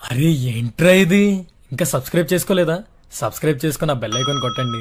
అరే ఏంట్రా ఇది ఇంకా సబ్స్క్రైబ్ చేసుకోలేదా సబ్స్క్రైబ్ చేసుకుని ఆ బెల్ ఐకాన్ కొట్టండి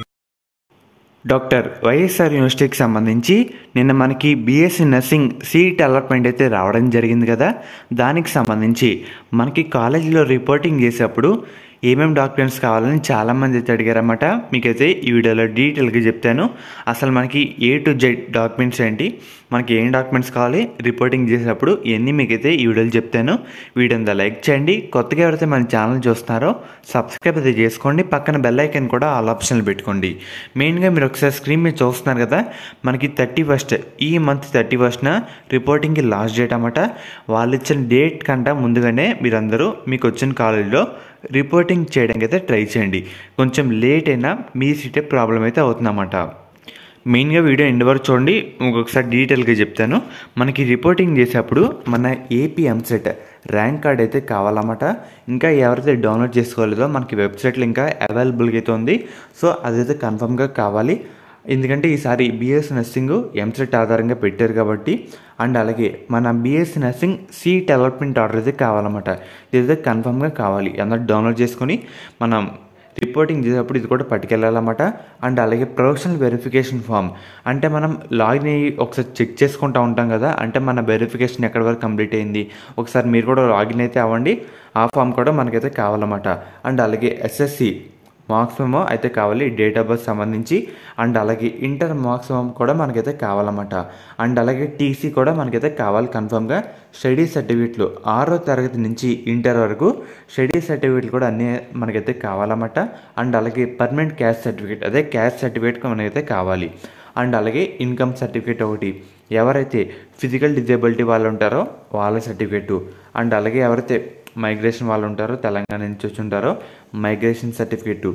డాక్టర్ వైఎస్ఆర్ యూనివర్సిటీకి సంబంధించి నిన్న మనకి బీఎస్సీ నర్సింగ్ సీట్ అలాట్మెంట్ అయితే రావడం జరిగింది కదా దానికి సంబంధించి మనకి కాలేజీలో రిపోర్టింగ్ చేసేటప్పుడు ఏమేమి డాక్యుమెంట్స్ కావాలని చాలామంది అయితే అడిగారన్నమాట మీకైతే ఈ వీడియోలో డీటెయిల్గా చెప్తాను అసలు మనకి ఏ టు జెడ్ డాక్యుమెంట్స్ ఏంటి మనకి ఏం డాక్యుమెంట్స్ కావాలి రిపోర్టింగ్ చేసేటప్పుడు ఇవన్నీ మీకైతే ఈ వీడియోలో చెప్తాను వీడియోని లైక్ చేయండి కొత్తగా ఎవరైతే మన ఛానల్ చూస్తున్నారో సబ్స్క్రైబ్ అయితే చేసుకోండి పక్కన బెల్ ఐకాన్ కూడా ఆల్ ఆప్షన్లు పెట్టుకోండి మెయిన్గా మీరు ఒకసారి స్క్రీన్ మీద చూస్తున్నారు కదా మనకి థర్టీ ఫస్ట్ ఈ మంత్ థర్టీ ఫస్ట్న రిపోర్టింగ్కి లాస్ట్ డేట్ అన్నమాట వాళ్ళు ఇచ్చిన డేట్ కంటే ముందుగానే మీరందరూ మీకు వచ్చిన కాలేజీలో రిపోర్టింగ్ చేయడానికి అయితే ట్రై చేయండి కొంచెం లేట్ అయినా మీ సీటే ప్రాబ్లం అయితే అవుతుందన్నమాట మెయిన్గా వీడియో ఎండ్ వరకు చూడండి ఇంకొకసారి డీటెయిల్గా చెప్తాను మనకి రిపోర్టింగ్ చేసేటప్పుడు మన ఏపీ ఎంసెట్ ర్యాంక్ కార్డ్ అయితే కావాలన్నమాట ఇంకా ఎవరైతే డౌన్లోడ్ చేసుకోలేదో మనకి వెబ్సైట్లో ఇంకా అవైలబుల్గా అయితే ఉంది సో అదైతే కన్ఫర్మ్గా కావాలి ఎందుకంటే ఈసారి బీఎస్ నర్సింగ్ ఎంసెట్ ఆధారంగా పెట్టారు కాబట్టి అండ్ అలాగే మన BSc nursing seat allotment order అయితే కావాలన్నమాట ఇదైతే కన్ఫర్మ్గా కావాలి అందరూ డౌన్లోడ్ చేసుకొని మనం రిపోర్టింగ్ చేసేటప్పుడు ఇది కూడా పట్టుకెళ్ళాలన్నమాట అండ్ అలాగే ప్రొఫెషనల్ వెరిఫికేషన్ ఫామ్ అంటే మనం లాగిన్ అయ్యి ఒకసారి చెక్ చేసుకుంటూ ఉంటాం కదా అంటే మన వెరిఫికేషన్ ఎక్కడి వరకు కంప్లీట్ అయింది ఒకసారి మీరు కూడా లాగిన్ అయితే అవ్వండి ఆ ఫామ్ కూడా మనకైతే కావాలన్నమాట అండ్ అలాగే ఎస్ఎస్సి మార్క్స్ మెమో అయితే కావాలి డేట్ ఆఫ్ బర్త్ సంబంధించి అండ్ అలాగే ఇంటర్ మార్క్స్ మెమో కూడా మనకైతే కావాలన్నమాట అండ్ అలాగే టీసీ కూడా మనకైతే కావాలి కన్ఫర్మ్గా స్టడీ సర్టిఫికెట్లు ఆరో తరగతి నుంచి ఇంటర్ వరకు స్టడీ సర్టిఫికెట్లు కూడా అన్నీ మనకైతే కావాలన్నమాట అండ్ అలాగే పర్మనెంట్ క్యాష్ సర్టిఫికేట్ అదే క్యాష్ సర్టిఫికేట్ మనకైతే కావాలి అండ్ అలాగే ఇన్కమ్ సర్టిఫికేట్ ఒకటి ఎవరైతే ఫిజికల్ డిజేబిలిటీ వాళ్ళు ఉంటారో వాళ్ళ సర్టిఫికేటు అండ్ అలాగే ఎవరైతే మైగ్రేషన్ వాళ్ళు ఉంటారో తెలంగాణ నుంచి వచ్చి ఉంటారో మైగ్రేషన్ సర్టిఫికేటు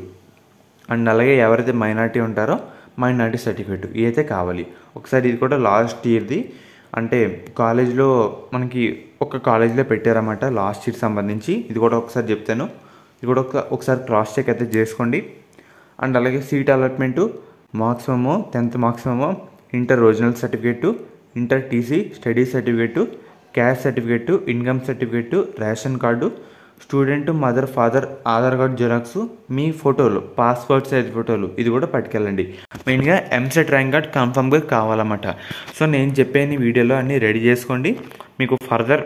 అండ్ అలాగే ఎవరైతే మైనార్టీ ఉంటారో మైనార్టీ సర్టిఫికేట్ ఇదైతే కావాలి ఒకసారి ఇది కూడా లాస్ట్ ఇయర్ది అంటే కాలేజ్లో మనకి ఒక కాలేజ్లో పెట్టారన్నమాట లాస్ట్ ఇయర్ సంబంధించి ఇది కూడా ఒకసారి చెప్తాను ఇది కూడా ఒక ఒకసారి క్రాస్ చెక్ అయితే చేసుకోండి అండ్ అలాగే seat allotment marks memo tenth marks memo inter original certificate inter TC study certificate caste certificate income certificate ration card student mother father Aadhaar card xerox మీ ఫోటోలు పాస్పోర్ట్ సైజ్ ఫోటోలు ఇది కూడా పట్టుకెళ్ళండి మెయిన్గా ఎంసెట్ ర్యాంక్ కార్డ్ కన్ఫర్మ్గా కావాలన్నమాట సో నేను చెప్పేది వీడియోలో అన్నీ రెడీ చేసుకోండి మీకు ఫర్దర్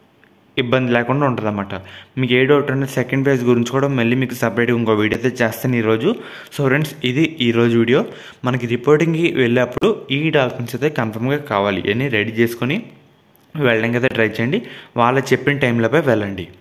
ఇబ్బంది లేకుండా ఉంటుందన్నమాట మీకు ఏ డౌట్ అంటే సెకండ్ పేజ్ గురించి కూడా మళ్ళీ మీకు సపరేట్గా ఇంకో వీడియో అయితే చేస్తాను ఈరోజు సో ఫ్రెండ్స్ ఇది ఈరోజు వీడియో మనకి రిపోర్టింగ్కి వెళ్ళేప్పుడు ఈ డాక్యుమెంట్స్ అయితే కన్ఫర్మ్గా కావాలి అన్నీ రెడీ చేసుకొని వెళ్ళడానికి అయితే ట్రై చేయండి వాళ్ళు చెప్పిన టైంలోపై వెళ్ళండి